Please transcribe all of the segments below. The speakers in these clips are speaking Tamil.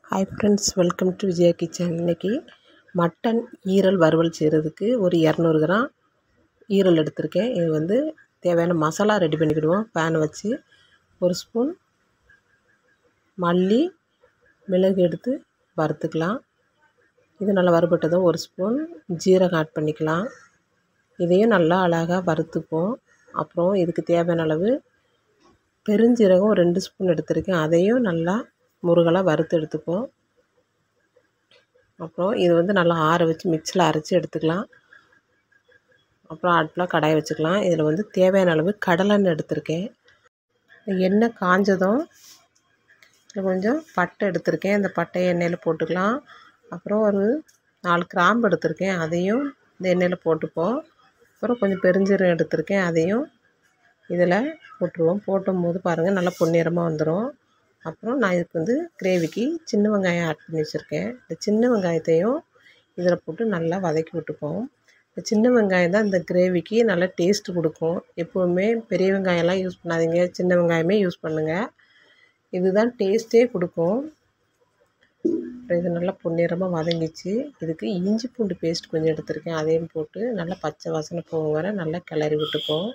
hi friends welcome to Vijaya kitchen இன்றைக்கி மட்டன் ஈரல் வறுவல் செய்கிறதுக்கு ஒரு இரநூறு கிராம் ஈரல் எடுத்திருக்கேன் இது வந்து தேவையான மசாலா ரெடி பண்ணிக்கிடுவோம் பேன் வச்சு ஒரு ஸ்பூன் மல்லி மிளகு எடுத்து வறுத்துக்கலாம் இது நல்லா வறுபட்டதும் ஒரு ஸ்பூன் ஜீரகம் ஆட் பண்ணிக்கலாம் இதையும் நல்லா அழகாக வறுத்துப்போம் அப்புறம் இதுக்கு தேவையான அளவு பெருஞ்சீரகம் ரெண்டு ஸ்பூன் எடுத்திருக்கேன் அதையும் நல்லா முருகலாக வறுத்து எடுத்துப்போம் அப்புறம் இது வந்து நல்லா ஆற வச்சு மிக்சியில் அரைச்சி எடுத்துக்கலாம் அப்புறம் அடுப்பில் கடாயை வச்சுக்கலாம் இதில் வந்து தேவையான அளவு கடலெண்ணெய் எடுத்திருக்கேன் எண்ணெய் காஞ்சதும் இதில் கொஞ்சம் பட்டை எடுத்திருக்கேன் இந்த பட்டையை எண்ணெயில் போட்டுக்கலாம் அப்புறம் ஒரு நாலு கிராம்பு எடுத்திருக்கேன் அதையும் இந்த எண்ணெயில் போட்டுப்போம் அப்புறம் கொஞ்சம் பெருஞ்சீரகம் எடுத்திருக்கேன் அதையும் இதில் போட்டுருவோம் போட்டும் போது பாருங்கள் நல்லா பொன்னிறமாக வந்துடும் அப்புறம் நான் இதுக்கு வந்து கிரேவிக்கு சின்ன வெங்காயம் ஆட் பண்ணி வச்சுருக்கேன் இந்த சின்ன வெங்காயத்தையும் இதில் போட்டு நல்லா வதக்கி விட்டுப்போம் இந்த சின்ன வெங்காயம் தான் இந்த கிரேவிக்கு நல்லா டேஸ்ட்டு கொடுக்கும் எப்போவுமே பெரிய வெங்காயம்லாம் யூஸ் பண்ணாதீங்க சின்ன வெங்காயமே யூஸ் பண்ணுங்கள் இதுதான் டேஸ்ட்டே கொடுக்கும் அப்புறம் இது நல்லா பொன்னிறமாக வதங்கிச்சு இதுக்கு இஞ்சி பூண்டு பேஸ்ட் கொஞ்சம் எடுத்திருக்கேன் அதையும் போட்டு நல்லா பச்சை வாசனை போகும் வர நல்லா கிளறி விட்டுப்போம்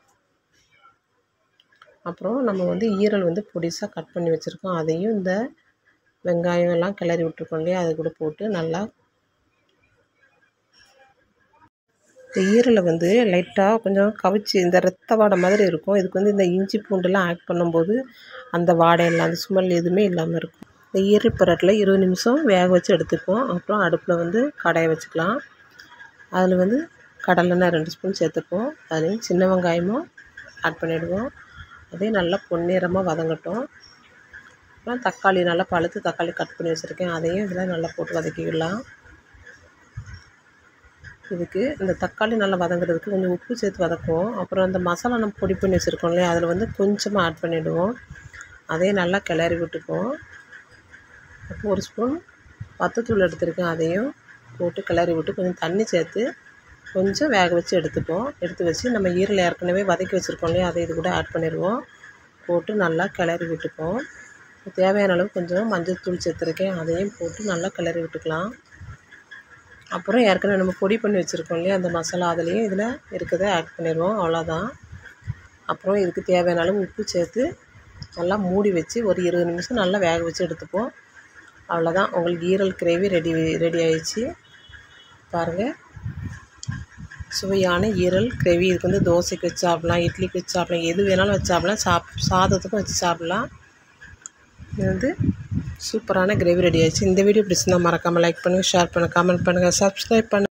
அப்புறம் நம்ம வந்து ஈரல் வந்து பொடிசாக கட் பண்ணி வச்சுருக்கோம் அதையும் இந்த வெங்காயம் எல்லாம் கிளறி விட்டுருக்கோம் இல்லையா அது கூட போட்டு நல்லா இந்த ஈரலை வந்து லைட்டாக கொஞ்சம் கவிச்சு இந்த ரத்த வாடை மாதிரி இருக்கும் இதுக்கு வந்து இந்த இஞ்சி பூண்டுலாம் ஆட் பண்ணும்போது அந்த வாடையெல்லாம் அந்த ஸ்மெல் எதுவுமே இல்லாமல் இருக்கும் இந்த ஈரல் பரட்டில் இருபது நிமிஷம் வேக வச்சு எடுத்துப்போம் அப்புறம் அடுப்பில் வந்து கடாயை வச்சுக்கலாம் அதில் வந்து கடலெண்ணெய் ரெண்டு ஸ்பூன் சேர்த்துப்போம் அதுலேயும் சின்ன வெங்காயமும் ஆட் பண்ணிவிடுவோம் அதையும் நல்லா பொன்னிறமாக வதங்கட்டும் அப்புறம் தக்காளி நல்லா பழுத்து தக்காளி கட் பண்ணி வச்சுருக்கேன் அதையும் இதில் நல்லா போட்டு வதக்கிக்கலாம் இதுக்கு இந்த தக்காளி நல்லா வதங்குறதுக்கு கொஞ்சம் உப்பு சேர்த்து வதக்குவோம் அப்புறம் அந்த மசாலா நம்ம பொடி பண்ணி வச்சுருக்கோம் இல்லையா அதில் வந்து கொஞ்சமாக ஆட் பண்ணிவிடுவோம் அதையும் நல்லா கிளறி விட்டுப்போம் அப்புறம் ஒரு ஸ்பூன் வத்தத்தூள் எடுத்துருக்கேன் அதையும் போட்டு கிளறி விட்டு கொஞ்சம் தண்ணி சேர்த்து கொஞ்சம் வேக வச்சு எடுத்துப்போம் எடுத்து வச்சு நம்ம ஈரல் ஏற்கனவே வதக்கி வச்சுருக்கோம் இல்லையா அதை இது கூட ஆட் பண்ணிடுவோம் போட்டு நல்லா கிளறி விட்டுப்போம் தேவையான அளவு கொஞ்சம் மஞ்சள் தூள் சேர்த்துருக்கேன் அதையும் போட்டு நல்லா கிளறி விட்டுக்கலாம் அப்புறம் ஏற்கனவே நம்ம பொடி பண்ணி வச்சுருக்கோம் இல்லையா அந்த மசாலா அதுலேயும் இதில் இருக்கிறத ஆட் பண்ணிடுவோம் அவ்வளோதான் அப்புறம் இதுக்கு தேவையான அளவு உப்பு சேர்த்து நல்லா மூடி வச்சு ஒரு இருபது நிமிஷம் நல்லா வேக வச்சு எடுத்துப்போம் அவ்வளோதான் உங்களுக்கு ஈரல் கிரேவி ரெடி ரெடி ஆயிடுச்சு பாருங்கள் சுவையான ஈரல் கிரேவி இதுக்கு வந்து தோசைக்கு வச்சு சாப்பிட்லாம் இட்லிக்கு வச்சு சாப்பிட்லாம் எது வேணாலும் வச்சு சாப்பிட்லாம் சாப் சாதத்துக்கும் வச்சு சாப்பிட்லாம் இது வந்து சூப்பரான கிரேவி ரெடி ஆயிடுச்சு இந்த வீடியோ பிடிச்சிருந்தா மறக்காமல் லைக் பண்ணுங்கள் ஷேர் பண்ணுங்கள் கமெண்ட் பண்ணுங்கள் சப்ஸ்கிரைப் பண்ணுங்கள்